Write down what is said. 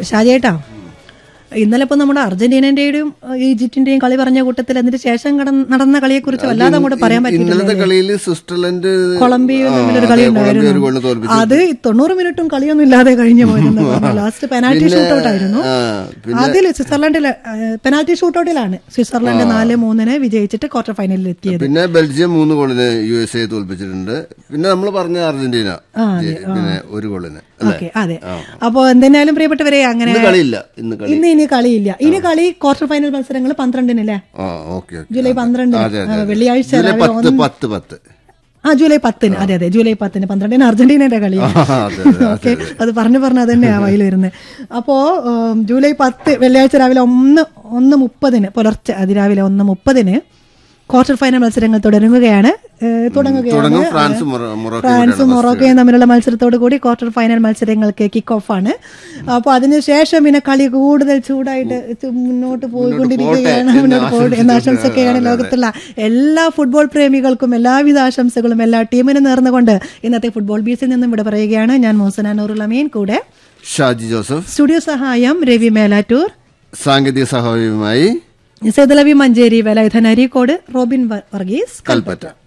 ഷാജേട്ടാ ഇന്നലെ ഇപ്പൊ നമ്മുടെ അർജന്റീനന്റെയും ഏഹ്, ഈജിപ്തിന്റെയും കളി പറഞ്ഞ കൂട്ടത്തിൽ അതിന് ശേഷം കടന്ന- നടന്ന കളിയെ കുറിച്ച് വല്ലാതെ അങ്ങോട്ട് പറയാൻ പറ്റില്ല ഇന്നലത്തെ കളിയിൽ സ്വിറ്റ്സർലൻഡ് കൊളംബിയയും ആ, തമ്മിലൊരു അതെ, കളി കൊളംബിയ ഒരു ഗോളിന് ഉണ്ടായിരുന്നു തോൽപ്പിച്ചു അത് ഈ തൊണ്ണൂറ് മിനിറ്റും കളിയൊന്നും ഇല്ലാതെ കഴിഞ്ഞു പോയെന്ന് ലാസ്റ്റ് പെനാൽറ്റി ഷൂട്ടൗട്ട് ആയിരുന്നു ആ, പിന്നെ അതിൽ സ്വിറ്റ്സർലൻഡിൽ പെനാൽറ്റി ഷൂട്ടൗട്ടിലാണ് സ്വിറ്റ്സർലൻഡ് നാല് മൂന്നിന് വിജയിച്ചിട്ട് ക്വാർട്ടർ ഫൈനലിൽ എത്തിയത് പിന്നെ ബെൽജിയം മൂന്ന് ഗോളിന് യു എസ് എ തോൽപ്പിച്ചിട്ടുണ്ട് പിന്നെ നമ്മൾ പറഞ്ഞ അർജന്റീന ജെ- പിന്നെ ഒരു ഗോളിന് അല്ലെ ഓക്കെ അതെ അപ്പോ എന്തിനാലും പ്രിയപ്പെട്ടവരെ അങ്ങനെ ഇന്ന് കളിയില്ല ഇന്ന് കളി ഇന്ന് ഇനി കളിയില്ല ഇനി കളി ക്വാർട്ടർ ഫൈനൽ മത്സരങ്ങൾ പന്ത്രണ്ടിനല്ലേ ആ ഓക്കെ ഓക്കെ ജൂലൈ പന്ത്രണ്ടിന് അതെ അതെ ആ, വെള്ളിയാഴ്ച ജൂലൈ രാവിലെ പത്ത് പത്ത് പത്ത് ആ ജൂലൈ പത്തിന് അതെ അതെ ജൂലൈ പത്തിന് പന്ത്രണ്ടിന് അർജന്റീനയുടെ കളിയാണ് ആ, അതെ അതെ ഓക്കെ അത് പറഞ്ഞു പറഞ്ഞു അത് തന്നെയാ വയൽ വരുന്നത് അപ്പോ ഉം, ജൂലൈ പത്ത് വെള്ളിയാഴ്ച രാവിലെ ഒന്ന് ഒന്ന് മുപ്പതിന് പുലർച്ചെ അതിരാവിലെ ഒന്ന് മുപ്പതിന് ക്വാർട്ടർ ഫൈനൽ മത്സരങ്ങൾ തുടങ്ങുകയാണ് ഏഹ്, തുടങ്ങുകയാണ് തുടങ്ങും ഫ്രാൻസ് മൊറ- മൊറോക്കോ ഫ്രാൻസും മൊറോക്കോയും തമ്മിലുള്ള മത്സരത്തോടു കൂടി ക്വാർട്ടർ ഫൈനൽ മത്സരങ്ങൾക്ക് കിക്ക് ഓഫ് ആണ് അപ്പോൾ അതിനുശേഷം പിന്നെ കളി കൂടുതൽ ചൂടായിട്ട് ചു- മുന്നോട്ട് പോയിക്കൊണ്ടിരിക്കുകയാണ് പോട്ടെ മുന്നോട്ട് എന്ന് പോകട്ടെ എന്ന ആശംസിച്ചുകൊണ്ട് ആശംസയൊക്കെയാണ് ലോകത്തുള്ള എല്ലാ ഫുട്ബോൾ പ്രേമികൾക്കും എല്ലാവിധ ആശംസകളും എല്ലാ ടീമിനും നേർന്നുകൊണ്ട് ഇന്നത്തെ ഫുട്ബോൾ ബീസിൽ നിന്നും ഇവിടെ പറയുകയാണ് ഞാൻ മോസന നൂറുൽ അമീൻ കൂടെ ഷാജി ജോസഫ് സ്റ്റുഡിയോ സഹായം രവി മേലാറ്റൂർ സാങ്കേതിക സഹായവുമായി സെതലവി മഞ്ചേരി വേലായുധൻ അരീക്കോട് റോബിൻ വ- വർഗീസ് കൽപ്പറ്റ